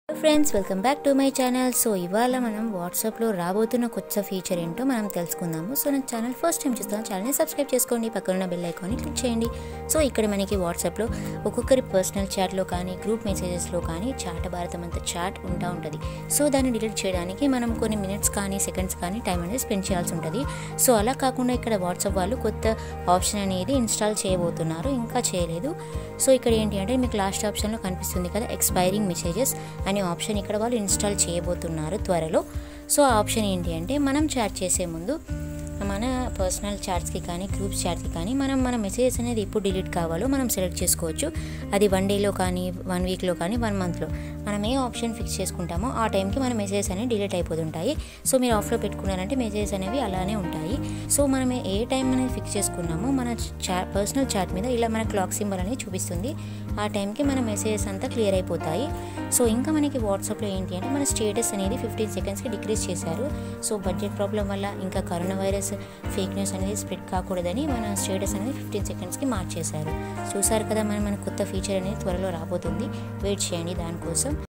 friends welcome back to my channel so ఇవాళ మనం వాట్సాప్లో రాబోతున్న కొత్త ఫీచర్ ఏంటో మనం తెలుసుకుందాము సో నా ఛానల్ ఫస్ట్ టైం చూస్తాను ఛానల్ని సబ్స్క్రైబ్ చేసుకోండి పక్కన బెల్ ఐకాన్ని క్లిక్ చేయండి సో ఇక్కడ మనకి వాట్సాప్లో ఒక్కొక్కరి పర్సనల్ చాట్లో కానీ గ్రూప్ మెసేజెస్లో కానీ చాట భారతం అంత చాట్ ఉంటా ఉంటుంది సో దాన్ని డిలీట్ చేయడానికి మనం కొన్ని మినిట్స్ కానీ సెకండ్స్ కానీ టైం అనేది స్పెండ్ చేయాల్సి ఉంటుంది సో అలా కాకుండా ఇక్కడ వాట్సాప్ వాళ్ళు కొత్త ఆప్షన్ అనేది ఇన్స్టాల్ చేయబోతున్నారు ఇంకా చేయలేదు సో ఇక్కడ ఏంటి అంటే మీకు లాస్ట్ ఆప్షన్లో కనిపిస్తుంది కదా ఎక్స్పైరింగ్ మెసేజెస్ అనే ఆప్షన్ ఇక్కడ వాళ్ళు ఇన్స్టాల్ చేయబోతున్నారు త్వరలో సో ఆ ఆప్షన్ ఏంటి అంటే మనం చాట్ చేసే ముందు మన పర్సనల్ చాట్స్కి కానీ గ్రూప్స్ చాట్కి కానీ మనం మన మెసేజెస్ అనేది ఎప్పుడు డిలీట్ కావాలో మనం సెలెక్ట్ చేసుకోవచ్చు అది వన్ డేలో కానీ వన్ వీక్లో కానీ వన్ మంత్లో మనం ఏ ఆప్షన్ ఫిక్స్ చేసుకుంటామో ఆ టైంకి మన మెసేజెస్ అనేవి డిలీట్ అయిపోతుంటాయి సో మీరు ఆఫ్లో పెట్టుకున్నారంటే మెసేజెస్ అనేవి అలానే ఉంటాయి సో మనం ఏ టైం అనేది ఫిక్స్ చేసుకున్నామో మన చా పర్సనల్ చాట్ మీద ఇలా మన క్లాక్ సింబల్ అనేది చూపిస్తుంది ఆ టైంకి మన మెసేజెస్ అంతా క్లియర్ అయిపోతాయి సో ఇంకా మనకి వాట్సాప్లో ఏంటి అంటే మన స్టేటస్ అనేది ఫిఫ్టీన్ సెకండ్స్కి డిక్రీజ్ చేశారు సో బడ్జెట్ ప్రాబ్లం వల్ల ఇంకా కరోనా వైరస్ ఫేక్ న్యూస్ అనేది స్ప్రెడ్ కాకూడదని మన స్టేటస్ అనేది ఫిఫ్టీన్ సెకండ్స్కి మార్చేశారు చూసారు కదా మనం మన కొత్త ఫీచర్ అనేది త్వరలో రాబోతుంది వెయిట్ చేయండి దానికోసం